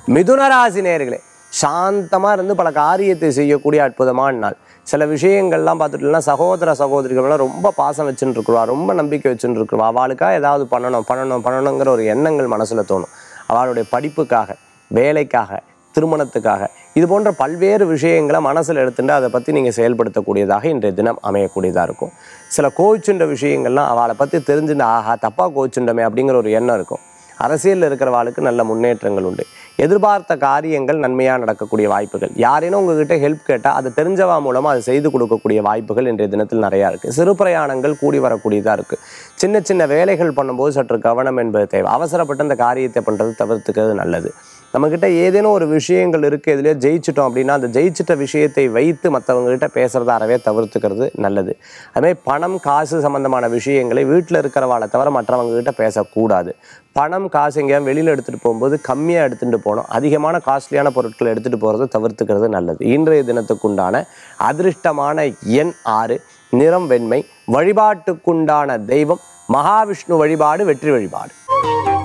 மிதுன ராசி நேயர்களே சாந்தமாக இருந்து பல காரியத்தை செய்யக்கூடிய அற்புதமான நாள் சில விஷயங்கள்லாம் பார்த்துட்டோம்னா சகோதர சகோதரிகள்லாம் ரொம்ப பாசம் வச்சுட்டு இருக்கிறவா ரொம்ப நம்பிக்கை வச்சுட்டு இருக்கிறவா அவளுக்காக ஏதாவது பண்ணணும் பண்ணணும் பண்ணணுங்கிற ஒரு எண்ணங்கள் மனசில் தோணும் அவளுடைய படிப்புக்காக வேலைக்காக திருமணத்துக்காக இது போன்ற பல்வேறு விஷயங்களை மனசில் எடுத்துட்டு அதை பற்றி நீங்கள் செயல்படுத்தக்கூடியதாக இன்றைய தினம் அமையக்கூடியதாக இருக்கும் சில கோச்சுன்ற விஷயங்கள்லாம் அவளை பற்றி தெரிஞ்சுட்டு ஆஹா தப்பாக கோச்சுண்டமே அப்படிங்கிற ஒரு எண்ணம் இருக்கும் அரசியலில் இருக்கிறவாளுக்கு நல்ல முன்னேற்றங்கள் உண்டு எதிர்பார்த்த காரியங்கள் நன்மையாக நடக்கக்கூடிய வாய்ப்புகள் யாரேனும் உங்ககிட்ட ஹெல்ப் கேட்டால் அதை தெரிஞ்சவா மூலமாக அதை செய்து கொடுக்கக்கூடிய வாய்ப்புகள் இன்றைய தினத்தில் நிறையா இருக்குது சிறு பிரயாணங்கள் கூடி வரக்கூடியதாக இருக்குது சின்ன சின்ன வேலைகள் பண்ணும்போது சற்று கவனம் என்பது தேவை அவசரப்பட்டு அந்த காரியத்தை பண்ணுறது தவிர்த்துக்கிறது நல்லது நம்மக்கிட்ட ஏதேனும் ஒரு விஷயங்கள் இருக்குது இதுலேயே ஜெயிச்சிட்டோம் அப்படின்னா அந்த ஜெயிச்சிட்ட விஷயத்தை வைத்து மற்றவங்ககிட்ட பேசுகிறத அறவே தவிர்த்துக்கிறது நல்லது அதுமாதிரி பணம் காசு சம்மந்தமான விஷயங்களை வீட்டில் இருக்கிறவாளை தவிர மற்றவங்ககிட்ட பேசக்கூடாது பணம் காசு எங்கேயாவது வெளியில் எடுத்துகிட்டு போகும்போது கம்மியாக எடுத்துகிட்டு போகணும் அதிகமான காஸ்ட்லியான பொருட்களை எடுத்துகிட்டு போகிறத தவிர்த்துக்கிறது நல்லது இன்றைய தினத்துக்குண்டான அதிர்ஷ்டமான எண் ஆறு நிறம் வெண்மை வழிபாட்டுக்குண்டான தெய்வம் மகாவிஷ்ணு வழிபாடு வெற்றி வழிபாடு